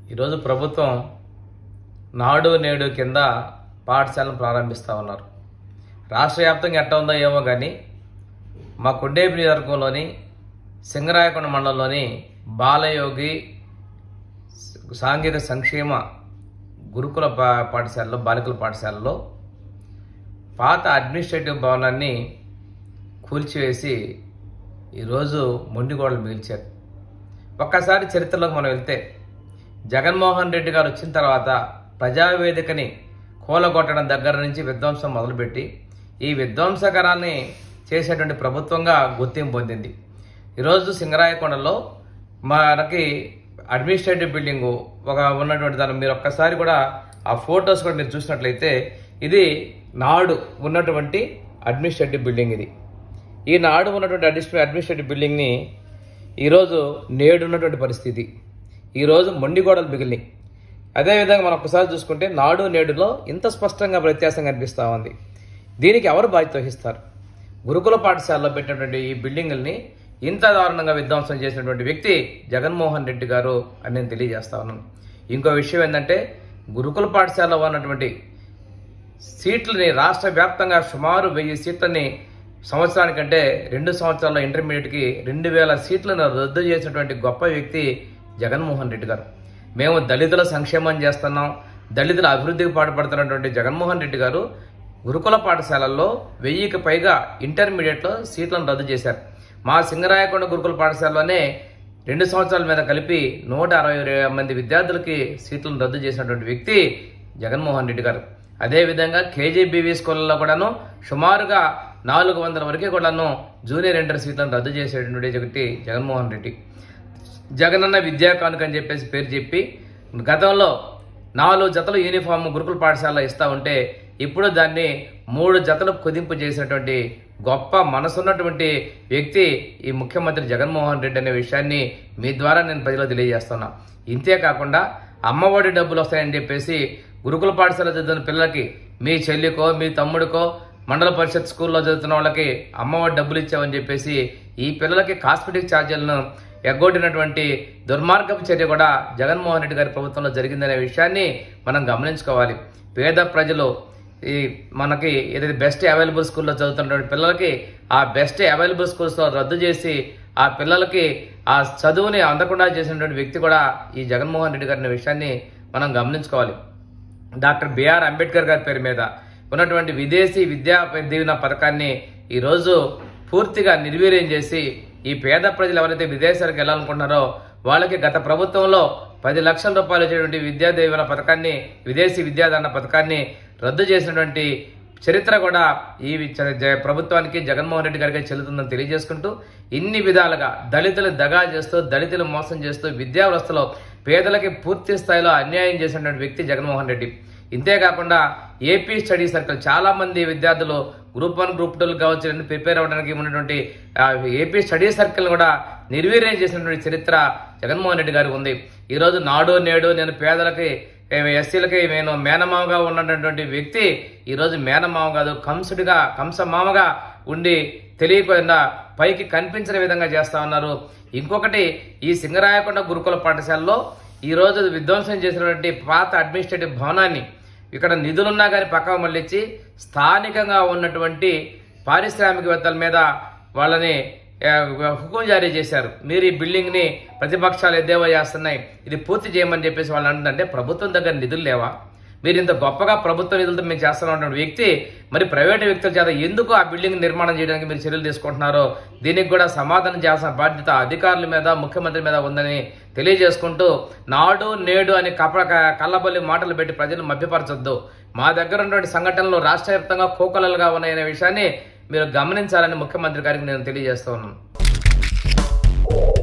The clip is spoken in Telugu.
ఈరోజు ప్రభుత్వం నాడు నేడు కింద పాఠశాలను ప్రారంభిస్తూ ఉన్నారు రాష్ట్ర వ్యాప్తంగా ఎట్ట ఉందో ఏమో కానీ మా కొండేపు నియోజకవర్గంలోని సింగరాయకొండ మండలంలోని బాలయోగి సాంఘిక సంక్షేమ గురుకుల పా పాఠశాలలో బాలికల పాఠశాలలో పాత అడ్మినిస్ట్రేటివ్ భవనాన్ని కూల్చివేసి ఈరోజు మొండిగోడలు మిగిల్చారు ఒక్కసారి చరిత్రలోకి మనం వెళ్తే జగన్మోహన్ రెడ్డి గారు వచ్చిన తర్వాత ప్రజావేదికని కూలగొట్టడం దగ్గర నుంచి విధ్వంసం మొదలుపెట్టి ఈ విధ్వంసకరాన్ని చేసేటువంటి ప్రభుత్వంగా గుర్తింపు పొందింది ఈరోజు సింగరాయకొండలో మనకి అడ్మినిస్ట్రేటివ్ బిల్డింగు ఒక ఉన్నటువంటి దాన్ని మీరు ఒక్కసారి కూడా ఆ ఫొటోస్ కూడా మీరు చూసినట్లయితే ఇది నాడు ఉన్నటువంటి అడ్మినిస్ట్రేటివ్ బిల్డింగ్ ఇది ఈ నాడు ఉన్నటువంటి అడ్మినిస్ట్రే అడ్మినిస్ట్రేటివ్ బిల్డింగ్ని ఈరోజు నేడు ఉన్నటువంటి పరిస్థితి ఈరోజు మొండిగోడలు మిగిలినాయి అదేవిధంగా మనం ఒకసారి చూసుకుంటే నాడు నేడులో ఇంత స్పష్టంగా వ్యత్యాసం కనిపిస్తూ ఉంది దీనికి ఎవరు బాధ్యత వహిస్తారు గురుకుల పాఠశాలలో పెట్టినటువంటి ఈ బిల్డింగుల్ని ఇంత దారుణంగా విధ్వంసం చేసినటువంటి వ్యక్తి జగన్మోహన్ రెడ్డి గారు అని నేను తెలియజేస్తా ఉన్నాను ఇంకో విషయం ఏంటంటే గురుకుల పాఠశాలలో ఉన్నటువంటి సీట్లని రాష్ట్ర వ్యాప్తంగా సుమారు వెయ్యి సీట్లని సంవత్సరానికంటే రెండు సంవత్సరాల ఇంటర్మీడియట్కి రెండు వేల సీట్లను రద్దు చేసినటువంటి గొప్ప వ్యక్తి జగన్మోహన్ రెడ్డి గారు మేము దళితుల సంక్షేమం చేస్తున్నాం దళితుల అభివృద్ధికి పాటుపడుతున్నటువంటి జగన్మోహన్ రెడ్డి గారు గురుకుల పాఠశాలల్లో వెయ్యికి పైగా ఇంటర్మీడియట్లో సీట్లను రద్దు చేశారు మా సింగరాయకొండ గురుకుల పాఠశాలలోనే రెండు సంవత్సరాల మీద కలిపి నూట అరవై మంది విద్యార్థులకి సీట్లను రద్దు చేసినటువంటి వ్యక్తి జగన్మోహన్ రెడ్డి గారు అదేవిధంగా కేజీబీవీ స్కూళ్ళలో కూడాను సుమారుగా నాలుగు వందల వరకు కూడాను జూనియర్ ఇంటర్ సీట్లను రద్దు చేసేటువంటి వ్యక్తి జగన్మోహన్ రెడ్డి జగనన్న విద్యా కానుక అని చెప్పేసి పేరు చెప్పి గతంలో నాలుగు జతలు యూనిఫామ్ గురుకుల పాఠశాలలో ఇస్తా ఉంటే ఇప్పుడు దాన్ని మూడు జతలు కుదింపు చేసినటువంటి గొప్ప మనసున్నటువంటి వ్యక్తి ఈ ముఖ్యమంత్రి జగన్మోహన్ రెడ్డి అనే విషయాన్ని మీ ద్వారా నేను ప్రజలకు తెలియజేస్తున్నా ఇంతే కాకుండా అమ్మఒడి డబ్బులు వస్తాయని చెప్పేసి గురుకుల పాఠశాల చదువుతున్న పిల్లలకి మీ చెల్లికో మీ తమ్ముడికో మండల పరిషత్ స్కూల్లో చదువుతున్న వాళ్ళకి అమ్మఒడి డబ్బులు ఇచ్చామని చెప్పేసి ఈ పిల్లలకి కాస్మెటిక్ ఛార్జీలను ఎగ్గొట్టినటువంటి దుర్మార్గపు చర్య కూడా జగన్మోహన్ రెడ్డి గారి ప్రభుత్వంలో జరిగిందనే విషయాన్ని మనం గమనించుకోవాలి పేద ప్రజలు ఈ మనకి ఏదైతే బెస్ట్ అవైలబుల్ స్కూల్లో చదువుతున్నటువంటి పిల్లలకి ఆ బెస్ట్ అవైలబుల్ స్కూల్స్లో రద్దు చేసి ఆ పిల్లలకి ఆ చదువుని అందకుండా చేసినటువంటి వ్యక్తి కూడా ఈ జగన్మోహన్ రెడ్డి గారి అనే విషయాన్ని మనం గమనించుకోవాలి డాక్టర్ బిఆర్ అంబేద్కర్ గారి పేరు మీద ఉన్నటువంటి విదేశీ విద్యా దీవెన పథకాన్ని ఈరోజు పూర్తిగా నిర్వీర్యం చేసి ఈ పేద ప్రజలు ఎవరైతే విదేశాలకు వెళ్ళాలనుకుంటున్నారో వాళ్ళకి గత ప్రభుత్వంలో పది లక్షల రూపాయలు వచ్చేటువంటి విద్యా దీవెన పథకాన్ని విదేశీ విద్యాదాన పథకాన్ని రద్దు చేసినటువంటి చరిత్ర కూడా ఈ చ- జ- ప్రభుత్వానికి జగన్మోహన్ రెడ్డి గారికి చెల్లుతుందని తెలియజేసుకుంటూ ఇన్ని విధాలుగా దళితులు దగా చేస్తూ దళితులు మోసం చేస్తూ విద్యా వ్యవస్థలో పేదలకి పూర్తి స్థాయిలో అన్యాయం చేసినటువంటి వ్యక్తి జగన్మోహన్ రెడ్డి ఇంతేకాకుండా ఏపీ స్టడీ సర్కిల్ చాలా మంది విద్యార్థులు గ్రూప్ వన్ గ్రూప్ టూ కావచ్చు అన్ని ప్రిపేర్ అవ్వడానికి ఉన్నటువంటి ఆ, ఏపీ స్టడీ సర్కిల్ కూడా నిర్వీర్యం చేసినటువంటి చరిత్ర జగన్మోహన్ రెడ్డి గారికి ఉంది ఈరోజు నాడు నేడు నేను పేదలకి ఏ, ఎస్సీలకి నేను మేనమామగా ఉన్నటువంటి వ్యక్తి ఈరోజు మేనమామ కాదు కంసుడిగా కంసమామగా ఉండి తెలియకుండా పైకి కనిపించని విధంగా చేస్తా ఉన్నారు ఇంకొకటి ఈ సింగరాయకొండ గురుకుల పాఠశాలలో ఈ రోజు విధ్వంసం చేసినటువంటి పాత అడ్మినిస్ట్రేటివ్ భవనాన్ని ఇక్కడ నిధులున్నా కానీ పక్కకు మళ్ళించి స్థానికంగా ఉన్నటువంటి పారిశ్రామికవేత్తల మీద వాళ్ళని ఆ, హుకుం జారీ చేశారు మీరు ఈ బిల్డింగ్ ని ప్రతిపక్షాలు ఎద్దేవా చేస్తున్నాయి ఇది పూర్తి చేయమని చెప్పేసి వాళ్ళు అంటుంటే ప్రభుత్వం దగ్గర నిధులు లేవా మీరు ఇంత గొప్పగా ప్రభుత్వ నిధులతో మేము చేస్తున్న వ్యక్తి మరి ప్రైవేటు వ్యక్తుల చేత ఎందుకు ఆ బిల్డింగ్ నిర్మాణం చేయడానికి మీరు చర్యలు తీసుకుంటున్నారో దీనికి కూడా సమాధానం చేయాల్సిన బాధ్యత అధికారుల మీద ముఖ్యమంత్రి మీద ఉందని తెలియజేసుకుంటూ నాడు నేడు అని కప కళ్ళబల్లి మాటలు పెట్టి ప్రజలు మభ్యపరచొద్దు మా దగ్గర ఉన్నటువంటి సంఘటనలు రాష్ట్ర వ్యాప్తంగా కోకొలలుగా ఉన్నాయనే విషయాన్ని మీరు గమనించాలని ముఖ్యమంత్రి గారికి నేను తెలియజేస్తూ ఉన్నాను